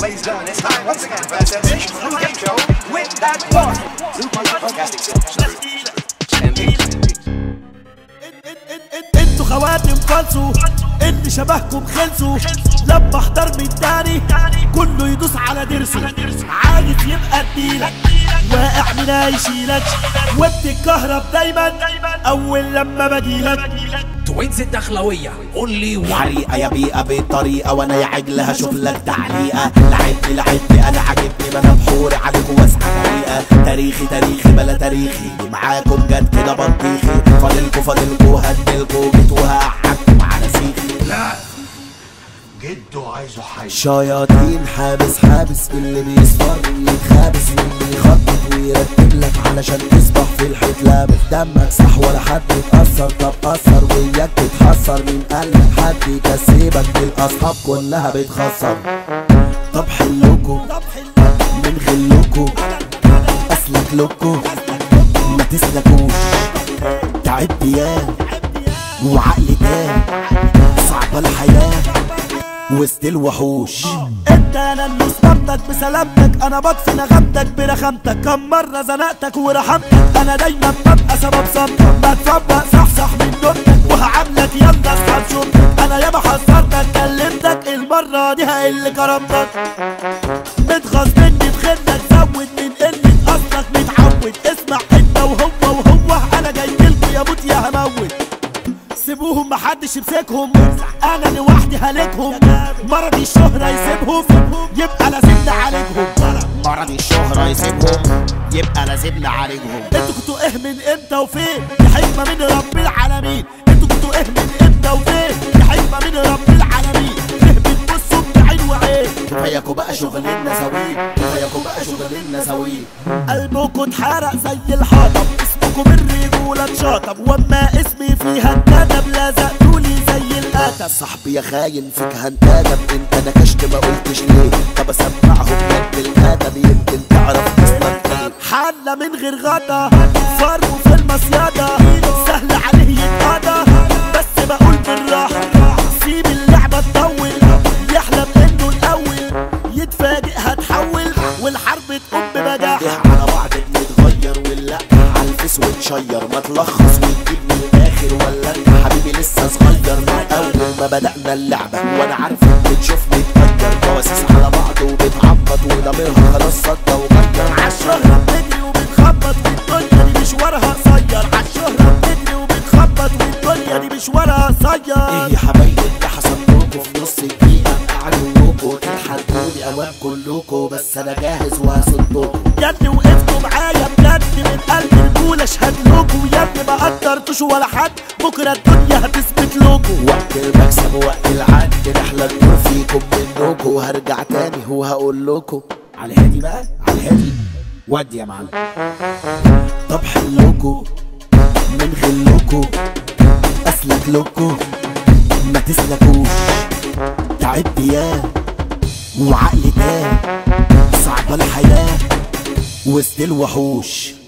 always done. It's time once again for a sensational game show with that one. Super Podcasting انتوا خواتم فالصو اللي شبهكم خلصوا لما احضر من تاني كله يدوس على درسه عايز يبقى اديلك واقع من يشيلك وبتتكهرب دايما اول لما بجيلك توينز الدخلوية قول لي وعي حريقة يا بيئة بالطريقة وانا يا عجل هشوف لك تعليقة لعبني لعبني انا عاجبني ما انا بحوري عليكم واسعة طريقة تاريخي تاريخي بلا تاريخي معاكم جد كده بطيخي فاضلكوا فاضلكوا هدلكوا جيت وهقعدكم على سيخي لا جده عايزه حي شياطين حابس حابس اللي بيصفر يتخابس واللي يخطط ويرتب لك علشان تصبح في الحيط لابس دمك صح ولا حد يتأثر طب أثر وياك تتحسر من قلبك حد يكسبك الأصحاب كلها بتخسر طب حلوكوا من غلوكوا أسلك لكوا ما تسلكوش تعبت يا وعقلي تاه صعبة الحياة وسط الوحوش انت انا اللي صدمتك بسلامتك انا بطفي نغمتك برخامتك كم مرة زنقتك ورحمتك انا دايما ببقى سبب صمتك ما تفوق صحصح من نومتك وهعاملك يلا اصحاب شومتك انا ياما حذرتك كلمتك المرة دي هقل كرامتك بتغص مني بخدك زود من قلة اصلك متعود اسمع انت وهو وهو انا جايلكوا يا موت يا هموت سيبوهم محدش يمسكهم انا لوحدي هلكهم مرض الشهرة يسيبهم يبقى لازمنا عليهم مرض الشهرة يسيبهم يبقى لازمنا عليهم انتوا كنتوا ايه من امتى وفين دي حكمة من رب العالمين انتوا كنتوا ايه من امتى وفين دي حكمة من رب العالمين ليه بتبصوا بعين وعين كفاياكوا بقى شغلنا سوي كفاياكوا بقى شغلنا سوي قلبكوا اتحرق زي الحطب اسمكم الرجولة اتشطب واما اسمي فيها اتكتب لزقتولي زي القتب صاحبي يا خاين فيك هنتادب انت نكشت ما قلتش ليه طب اسمعهم يد الادب يمكن تعرف اسمك ايه حلة من غير غدا فرو في المصيادة سهل عليه يتقضى بس بقول بالراحة سيب اللعبة تطول يحلم انه الاول يتفاجئ هتحول والحرب تقوم ببجاحة على بعض بنتغير ولا على الفيس ونشير ما تلخص وتجيب من الاخر ولا انت حبيبي لسه صغير من اول ما بدأنا اللعبة وانا عارف انك بتشوفني اتغير جواسيس على بعض وبتعبط وضميرها خلاص صدى وغير عالشهرة بتجري وبتخبط والدنيا دي مشوارها قصير عالشهرة بتجري وبتخبط والدنيا دي مشوارها قصير ايه يا حبايبي اللي حصل لكم في نص دقيقة قعدوا تتحدوني اوام كلكم بس انا جاهز وهصدكم يا ابني وقفتوا معايا بجد من قلب الجول اشهد لكم يا ابني ما قدرتوش ولا حد بكره الدنيا هتثبت لكم وقت المكسب وقت العد نحلى الدور فيكم منكم وهرجع تاني وهقول لكم على الهادي بقى على الهادي ودي يا معلم طب حلوكوا من غلوكوا اسلك لكوا ما تسلكوش تعبت يا وعقلي تاه صعبة الحياة وسط الوحوش